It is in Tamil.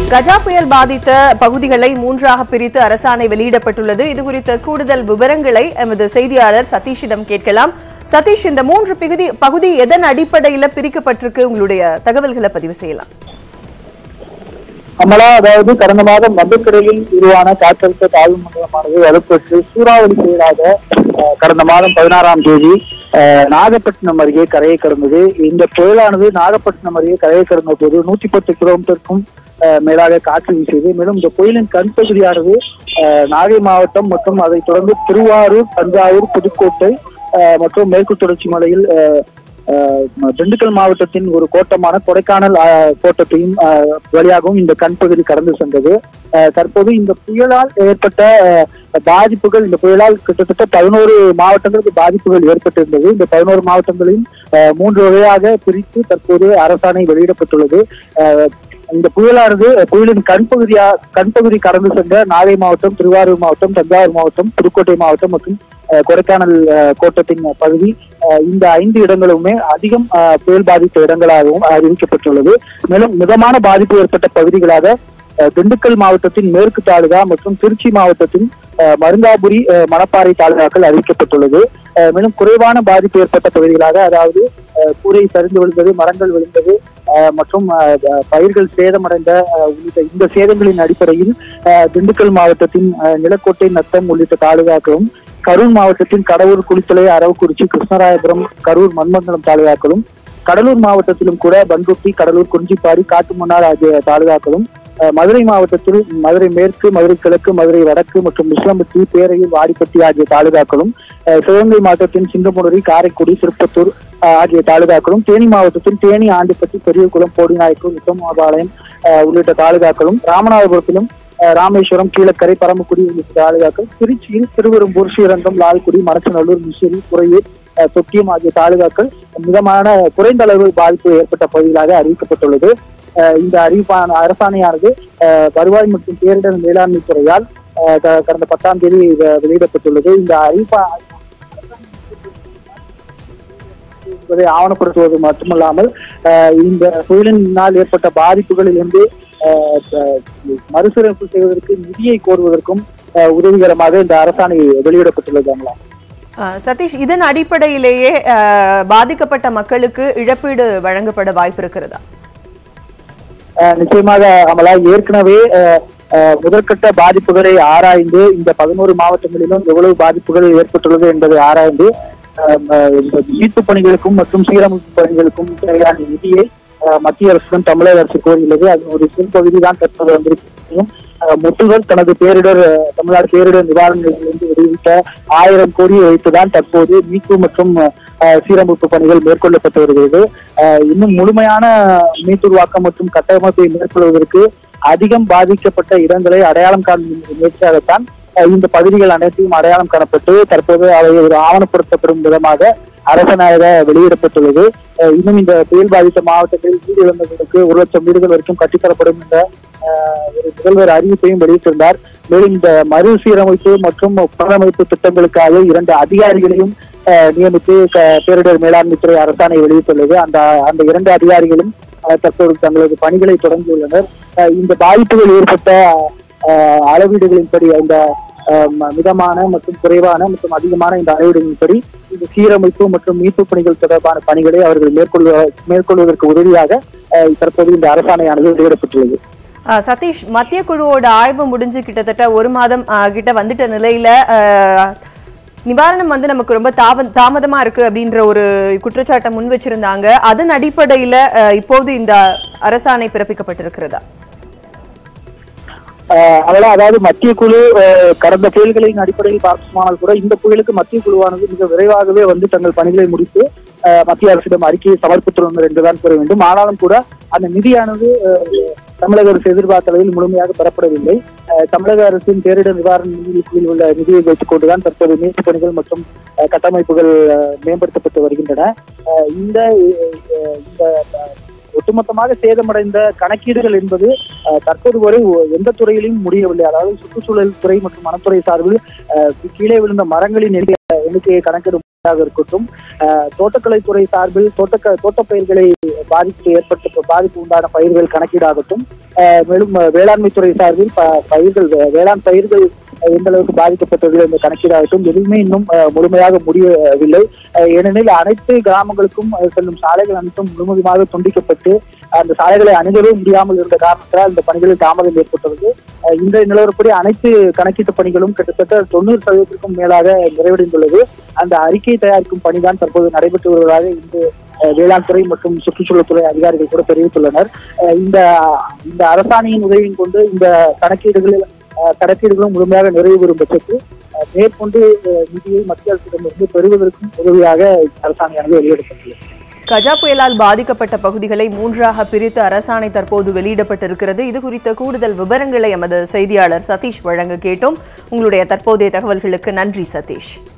கஜா புயல் பாதித்த பகுதிகளை மூன்றாக பிரித்து அரசாணை வெளியிடப்பட்டுள்ளது இது குறித்த கூடுதல் விவரங்களை எமது செய்தியாளர் சதீஷிடம் கேட்கலாம் சதீஷ் இந்த மூன்று பகுதி பகுதி எதன் அடிப்படையில் பிரிக்கப்பட்டிருக்கு உங்களுடைய தகவல்களை பதிவு செய்யலாம் அமலா அதாவது கடந்த மாதம் வங்கக்கடலில் உருவான காற்றழுத்த தாழ்வு மண்டலமானது வலுப்பெற்று சூறாவளி புயலாக அஹ், கடந்த மாதம் பதினாறாம் தேதி அஹ், நாகப்பட்டினம் அருகே கரையை கடந்தது இந்த புயலானது நாகப்பட்டினம் அருகே கரையை கடந்த போது நூத்தி பத்து கிலோமீட்டருக்கும் அஹ், மேலாக காற்று வீசியது மேலும் இந்த புயலின் கண் பகுதியானது அஹ், நாகை மாவட்டம் மற்றும் அதைத் தொடர்ந்து திருவாரூர் தஞ்சாவூர் புதுக்கோட்டை அஹ், மற்றும் மேற்கு தொடர்ச்சி மலையில் அஹ், அஹ் திண்டுக்கல் மாவட்டத்தின் ஒரு கோட்டமான கொடைக்கானல் அஹ், கோட்டத்தையும் அஹ், வழியாகவும் இந்த கண்பகுதி கடந்து சென்றது அஹ், தற்போது இந்த புயலால் ஏற்பட்ட அஹ், பாதிப்புகள் இந்த புயலால் கிட்டத்தட்ட பதினோரு மாவட்டங்களுக்கு பாதிப்புகள் ஏற்பட்டிருந்தது இந்த பதினோரு மாவட்டங்களையும் அஹ், மூன்று வகையாக பிரித்து தற்போது அரசாணை வெளியிடப்பட்டுள்ளது அஹ், இந்த புயலானது புயலின் கண்பகுதியா கண்பகுதி கடந்து சென்ற நாகை மாவட்டம் திருவாரூர் மாவட்டம் தஞ்சாவூர் மாவட்டம் புதுக்கோட்டை மாவட்டம் மற்றும் அஹ், கொடைக்கானல் அஹ், கோட்டத்தின் பகுதி அஹ், இந்த ஐந்து இடங்களுமே அதிகம் அஹ், புயல் பாதித்த இடங்களாகவும் அறிவிக்கப்பட்டுள்ளது மேலும் மிதமான பாதிப்பு ஏற்பட்ட பகுதிகளாக அஹ், திண்டுக்கல் மாவட்டத்தின் மேற்கு தாலுகா மற்றும் திருச்சி மாவட்டத்தின் அஹ், மருங்காபுரி அஹ், மணப்பாறை தாலுகாக்கள் அறிவிக்கப்பட்டுள்ளது அஹ், மேலும் குறைவான பாதிப்பு ஏற்பட்ட பகுதிகளாக அதாவது அஹ், கூரை சரிந்து விழுந்தது மரங்கள் விழுந்தது அஹ், மற்றும் அஹ், அஹ், பயிர்கள் சேதமடைந்த அஹ், உள்ளிட்ட இந்த சேதங்களின் அடிப்படையில் அஹ், திண்டுக்கல் மாவட்டத்தின் அஹ், நிலக்கோட்டை நத்தம் உள்ளிட்ட தாலுகாக்களும் கரூர் மாவட்டத்தின் கடலூர் குளித்தலை அரவக்குறிச்சி கிருஷ்ணராயபுரம் கரூர் மண்மங்கலம் தாலுகாக்களும் கடலூர் மாவட்டத்திலும் கூட பண்ருட்டி கடலூர் குறிஞ்சிப்பாடி காட்டுமன்னார் ஆகிய தாலுகாக்களும் அஹ், மதுரை மாவட்டத்தில் மதுரை மேற்கு மதுரை கிழக்கு மதுரை வடக்கு மற்றும் முஸ்லம்பட்டி பேரையூர் வாடிப்பட்டி ஆகிய தாலுகாக்களும் அஹ், சிவகங்கை மாவட்டத்தின் சிங்கமுனரி காரைக்குடி திருப்பத்தூர் அஹ், ஆகிய தாலுகாக்களும் தேனி மாவட்டத்தில் தேனி ஆண்டிப்பட்டி பெரியகுளம் போடிநாயக்கூர் உத்தமாபாளையம் அஹ், உள்ளிட்ட தாலுகாக்களும் ராமநாதபுரத்திலும் அஹ், ராமேஸ்வரம் கீழக்கரை பரமக்குடி உள்ளிட்ட தாலுகாக்கள் திருச்சியில் திருவெரும்பூர் ஸ்ரீரங்கம் லால்குடி மணச்சநல்லூர் முசிறி குறையூர் அஹ், தொட்டியம் ஆகிய தாலுகாக்கள் மிதமான குறைந்த அளவு பாதிப்பு ஏற்பட்ட பகுதிகளாக அறிவிக்கப்பட்டுள்ளது அஹ், இந்த அறிவிப்பான அரசாணையானது அஹ், வருவாய் மற்றும் பேரிடர் மேலாண்மை துறையால் அஹ், க- கடந்த பத்தாம் தேதி வெ- வெளியிடப்பட்டுள்ளது இந்த அறிவிப்பா என்பதை ஆவணப்படுத்துவது மட்டுமல்லாமல் அஹ், இந்த புயலினால் ஏற்பட்ட பாதிப்புகளிலிருந்து அஹ், ப- மறுசீரமைப்பு செய்வதற்கு நிதியை கோருவதற்கும் அஹ், உதவிகரமாக இந்த அரசாணை வெளியிடப்பட்டுள்ளது அமலா. அஹ், சதீஷ் இதன் அடிப்படையிலேயே அஹ், பாதிக்கப்பட்ட மக்களுக்கு இழப்பீடு வழங்கப்பட வாய்ப்பு இருக்கிறதா அஹ் நிச்சயமாக அமலா ஏற்கனவே அஹ், அஹ், முதற்கட்ட பாதிப்புகளை ஆராய்ந்து இந்த பதினோரு மாவட்டங்களிலும் எவ்வளவு பாதிப்புகள் ஏற்பட்டுள்ளது என்பதை ஆராய்ந்து அஹ், அஹ், இந்த மீட்பு பணிகளுக்கும் மற்றும் சீரமைப்பு பணிகளுக்கும் தேவையான நிதியை அஹ், மத்திய அரசுடன் தமிழக அரசு கோரியுள்ளது அது ஒரு சிறு பகுதி தான் தற்போது வந்திருக்கும் அஹ், முத்துகள் தனது பேரிடர் அஹ், தமிழ்நாடு பேரிடர் நிவாரண நிதியிலிருந்து வெளியிட்ட ஆயிரம் கோடியை வைத்துதான் தற்போது மீட்பு மற்றும் அஹ், சீரமைப்பு பணிகள் மேற்கொள்ளப்பட்டு வருகிறது அஹ், இன்னும் முழுமையான மீட்டுருவாக்கம் மற்றும் கட்டமைப்பை மேற்கொள்வதற்கு அதிகம் பாதிக்கப்பட்ட இடங்களை அடையாளம் காணும் முயற்சியாகத்தான் அஹ், இந்த பகுதிகள் அனைத்தையும் அடையாளம் காணப்பட்டு தற்போது அவை ஒரு ஆவணப்படுத்தப்படும் விதமாக அரசனாக வெளியிடப்பட்டுள்ளது அஹ், இன்னும் இந்த புயல் பாதித்த மாவட்டங்களில் வீடு இழந்தவர்களுக்கு ஒரு லட்சம் வீடுகள் வரைக்கும் கட்டித்தரப்படும் என்ற அஹ், ஒரு முதல்வர் அறிவிப்பையும் வெளியிட்டிருந்தார் மேலும் இந்த மறுசீரமைப்பு மற்றும் புனரமைப்பு திட்டங்களுக்காக இரண்டு அதிகாரிகளையும் அஹ், நியமித்து க- பேரிடர் மேலாண்மை துறை அரசாணை வெளியிட்டுள்ளது அந்த அந்த இரண்டு அதிகாரிகளும் அஹ், தற்போது தங்களது பணிகளை தொடங்கியுள்ளனர் அஹ், இந்த பாதிப்புகள் ஏற்பட்ட அஹ், அளவீடுகளின்படி அந்த அஹ், ம- மிதமான மற்றும் குறைவான மற்றும் அதிகமான இந்த அளவீடுகளின்படி இந்த சீரமைப்பு மற்றும் மீட்பு பணிகள் தொடர்பான பணிகளை அவர்கள் மேற்கொள்வ மேற்கொள்வதற்கு உதவியாக அஹ், தற்போது இந்த அரசாணையானது வெளியிடப்பட்டுள்ளது அஹ், சதீஷ் மத்திய குழுவோட ஆய்வு முடிஞ்சு கிட்டத்தட்ட ஒரு மாதம் அஹ், கிட்ட வந்துட்ட நிலையில அஹ், நிவாரணம் வந்து நமக்கு ரொம்ப தாம தாமதமா இருக்கு அப்படின்ற ஒரு குற்றச்சாட்டை முன் வச்சிருந்தாங்க அதன் அடிப்படையில அஹ், இப்போது இந்த அரசாணை பிறப்பிக்கப்பட்டிருக்கிறதா ஆஹ் அதெல்லாம் அதாவது மத்திய குழு ஆஹ் கடந்த புயல்களின் அடிப்படையில் பார்க்குமானால் கூட இந்த புயலுக்கு மத்திய குழுவானது மிக விரைவாகவே வந்து தங்கள் பணிகளை முடித்து ஆஹ் மத்திய அரசிடம் அறிக்கையை சமர்ப்பித்துள்ளனர் என்றுதான் கூற வேண்டும் ஆனாலும் கூட அந்த நிதியானது ஆஹ் தமிழக அரசு எதிர்பார்த்த அளவில் முழுமையாக பெறப்படவில்லை ஆஹ் தமிழக அரசின் பேரிடர் நிவாரண நிதியில் உள்ள நிதியை வைத்துக் கொண்டுதான் தற்போது மீட்பு பணிகள் மற்றும் ஆஹ் கட்டமைப்புகள் ஆஹ் மேம்படுத்தப்பட்டு வருகின்றன ஆஹ் இந்த ஆஹ் இந்த ஆஹ் ஒட்டுமொத்தமாக சேதமடைந்த கணக்கீடுகள் என்பது அஹ், தற்போது வரை ஒ- எந்த துறையிலும் முடியவில்லை அதாவது சுற்றுச்சூழல் துறை மற்றும் வனத்துறை சார்பில் அஹ், கீழே விழுந்த மரங்களின் எண்ணிக்கை- எண்ணிக்கையை கணக்கிடும் இருக்கட்டும் அஹ், தோட்டக்கலைத்துறை சார்பில் தோட்டக்க தோட்டப்பயிர்களை பாதிப்பு ஏற்பட்டு பாதிப்பு உண்டான பயிர்கள் கணக்கீடாகட்டும் அஹ், மேலும் அஹ், வேளாண்மை துறை சார்பில் ப- பயிர்கள் வே- வேளாண் பயிர்கள் அஹ், எந்த அளவுக்கு பாதிக்கப்பட்டது இந்த கணக்கீடாகட்டும் எதுவுமே இன்னும் அஹ், முழுமையாக முடியவில்லை அஹ், ஏனெனில் அனைத்து கிராமங்களுக்கும் அஹ், செல்லும் சாலைகள் அனைத்தும் முழுமையாக துண்டிக்கப்பட்டு அந்த சாலைகளை அணுகவே முடியாமல் இருந்த காரணத்தால் இந்த பணிகளில் தாமதம் ஏற்பட்டுள்ளது அஹ், இந்த நிலவரப்படி அனைத்து கணக்கீட்டு பணிகளும் கிட்டத்தட்ட தொண்ணூறு சதவீதத்திற்கும் மேலாக நிறைவடைந்துள்ளது அந்த அறிக்கை தயாரிக்கும் பணிதான் தற்போது நடைபெற்று வருவதாக இன்று அஹ், வேளாண் துறை மற்றும் சுற்றுச்சூழல்துறை அதிகாரிகள் கூட தெரிவித்துள்ளனர் அஹ், இந்த இந்த அரசாணையின் உதவியும் கொண்டு இந்த கணக்கீடுகளில் அஹ், கணக்கீடுகளும் முழுமையாக நிறைவு பெறும் பட்சத்தில் அஹ், மேற்கொண்டு அஹ், நிதியை மத்திய அரசிடமிருந்து பெறுவதற்கும் உதவியாக இந்த அரசாணையானது வெளியிடப்பட்டுள்ளது கஜா புயலால் பாதிக்கப்பட்ட பகுதிகளை மூன்றாக பிரித்து அரசாணை தற்போது வெளியிடப்பட்டிருக்கிறது இது குறித்த கூடுதல் விவரங்களை எமது செய்தியாளர் சதீஷ் வழங்க கேட்டோம் உங்களுடைய தற்போதைய தகவல்களுக்கு நன்றி சதீஷ்